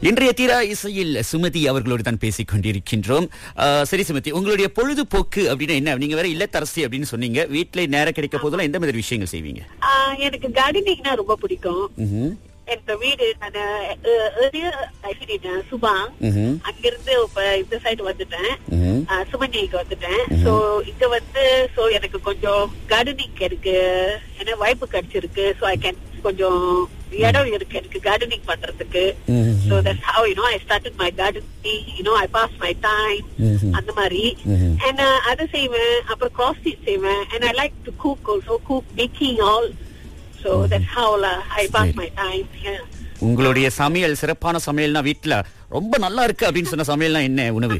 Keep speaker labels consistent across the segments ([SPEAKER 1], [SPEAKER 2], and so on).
[SPEAKER 1] இன்றைய தீரா இசையில் சுமதி அவர்களோடு தான் பேசிக் கொண்டிருக்கின்றோம் ஆ, சரி சுமதி உங்களுடைய பொழுதுபோக்கு அப்படின்னா என்ன நீங்க வேற இல்லத்தரசி அப்படின்னு சொன்னீங்க வீட்டுல நேரம் கிடைக்க போதெல்லாம் எந்த மாதிரி விஷயங்கள் செய்வீங்க
[SPEAKER 2] ஆஹ் எனக்கு கார்டனிங்னா ரொம்ப பிடிக்கும்
[SPEAKER 1] ம்ஹும்.
[SPEAKER 2] எனக்கு வீடு நான் சுபாங்
[SPEAKER 1] ம்ஹும்.
[SPEAKER 2] அங்கிருந்து இப்ப இந்த சைடு வந்துட்டேன்
[SPEAKER 1] ம்ஹும்.
[SPEAKER 2] ஆஹ் சுமஞ்சிக்கு வந்துட்டேன் சோ இங்க வந்து சோ எனக்கு கொஞ்சம் கார்டனிங் எனக்கு என்ன வாய்ப்பு கிடைச்சிருக்கு சோ ஐ கேன் கொஞ்சம் இடம் இருக்கு எனக்கு கார்டனிங் பண்றதுக்கு
[SPEAKER 1] hmm.
[SPEAKER 2] So that's how you know I started my gardening you know I pass my time
[SPEAKER 1] hmm.
[SPEAKER 2] அந்த மாதிரி
[SPEAKER 1] ம்ஹும்.
[SPEAKER 2] அண்ட் அது செய்வேன் அப்புறம் கிராஸ் ஸ்டிச் செய்வேன் and I like to cook also cook baking all so that's how I pass
[SPEAKER 1] சரி.
[SPEAKER 2] My time
[SPEAKER 1] உங்களுடைய சமையல் சிறப்பான சமையல்னா வீட்டுல ரொம்ப நல்லா இருக்கு அப்படின்னு சொன்ன சமையல்னா என்ன உணவு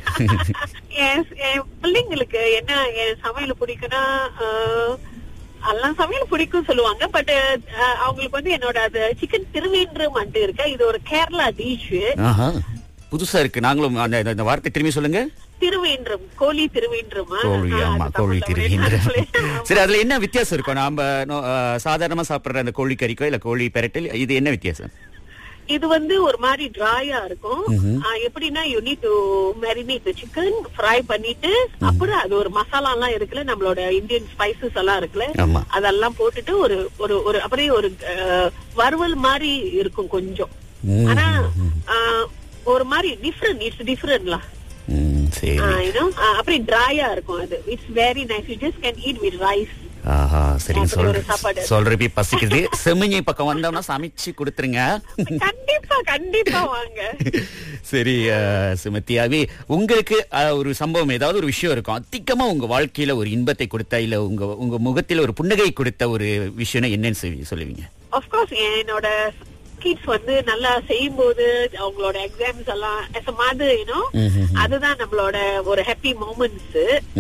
[SPEAKER 2] என் என் பிள்ளைங்களுக்கு என்ன என் சமையல் பிடிக்கும்னா ஆஹ், எல்லாம் சமையல் பிடிக்கும் சொல்லுவாங்க பட் அவங்களுக்கு வந்து என்னோட அது சிக்கன் திருவேன்றம் வந்து இருக்கு இது ஒரு கேரளா டிஷ்
[SPEAKER 1] ஆஹா. புதுசா இருக்கு நாங்களும் அந்த இந்த- இந்த வார்த்தை திரும்பி சொல்லுங்க
[SPEAKER 2] திருவேன்றம் கோழி திருவேன்றமா
[SPEAKER 1] கோழி
[SPEAKER 2] ஆஹ்,
[SPEAKER 1] ஆமா
[SPEAKER 2] அது
[SPEAKER 1] கோழி
[SPEAKER 2] தமிழ்ல
[SPEAKER 1] திருவிந்திரம்
[SPEAKER 2] ஒரே நாள்ல.
[SPEAKER 1] சரி அதுல என்ன வித்தியாசம் இருக்கும் நாம நோ- ஆ, சாதாரணமா சாப்பிடுற அந்த கோழி கறிக்கோ இல்ல கோழி பெரட்டல் இது என்ன வித்தியாசம்
[SPEAKER 2] இது வந்து ஒரு மாதிரி டிராயா இருக்கும் ஆஹ், எப்படின்னா you need to marinate chicken fry பண்ணிட்டு அப்புறம் அது ஒரு மசாலா எல்லாம் இருக்குல்ல நம்மளோட இந்தியன் ஸ்பைசஸ் எல்லாம் இருக்குல்ல
[SPEAKER 1] ஆமா
[SPEAKER 2] அதெல்லாம் போட்டுட்டு ஒரு ஒரு ஒரு அப்படியே ஒரு அஹ், வறுவல் மாதிரி இருக்கும் கொஞ்சம்
[SPEAKER 1] ம்,
[SPEAKER 2] ஆனா ஆஹ், ஒரு மாதிரி டிஃப்ரெண்ட் இட்ஸ் டிஃப்ரெண்ட்ல
[SPEAKER 1] ம், சரி
[SPEAKER 2] அப்படியே டிராயா இருக்கும் அது it's very nice you just can eat with rice
[SPEAKER 1] ஆஹா சரிங்க
[SPEAKER 2] அப்படி ஒரு
[SPEAKER 1] சொல்ற
[SPEAKER 2] சாப்பாடு.
[SPEAKER 1] சொல்றப்ப பசிக்குது செமிஞ்சி பக்கம் வந்தோம்னா சமைச்சு கொடுத்துருங்க
[SPEAKER 2] கண்டிப்பா கண்டிப்பா வாங்க
[SPEAKER 1] சரி அஹ், சுமதியாவே உங்களுக்கு அஹ், ஒரு சம்பவம் ஏதாவது ஒரு விஷயம் இருக்கும் அதிகமா உங்க வாழ்க்கையில ஒரு இன்பத்தை கொடுத்த இல்ல உங்க உங்க முகத்தில் ஒரு புன்னகை கொடுத்த ஒரு விஷயம்னா என்னன்னு சொல்லி- சொல்லுவீங்க
[SPEAKER 2] ஆஃப்கோர்ஸ் என்னோட கிட்ஸ் வந்து நல்லா செய்யும் போது அவங்களோட எக்ஸாம்ஸ் எல்லாம் as a mother, you know,
[SPEAKER 1] ம்ஹும்.
[SPEAKER 2] அதுதான் நம்மளோட ஒரு ஹாப்பி மூமெண்ட்ஸ்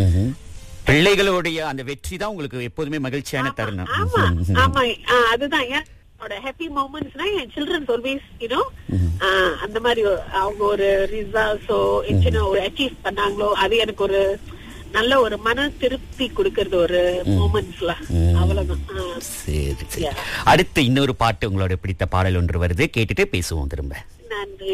[SPEAKER 1] பிள்ளைகளுடைய அந்த வெற்றி தான் உங்களுக்கு எப்போதுமே மகிழ்ச்சியான தருணம்
[SPEAKER 2] ஆமா
[SPEAKER 1] ம்ஹும்.
[SPEAKER 2] ஆமா ஆ, அதுதான் ஏன் என்னோட ஹாப்பி மூமெண்ட்ஸ்னா என் சில்ட்ரன்ஸ் ஆல்வேஸ் யூனோ அந்த மாதிரி ஒரு- அவங்க ஒரு ரிசல்ட்ஸோ சின்ன ஒரு அச்சீவ் பண்ணாங்களோ அது எனக்கு ஒரு நல்ல ஒரு மன திருப்தி கொடுக்கறது ஒரு மூமெண்ட்ஸ்ல அவ்வளவுதான் ஆ.
[SPEAKER 1] சரி சரி
[SPEAKER 2] Yeah.
[SPEAKER 1] அடுத்து இன்னொரு பாட்டு உங்களோட பிடித்த பாடல் ஒன்று வருது கேட்டுட்டு பேசுவோம் திரும்ப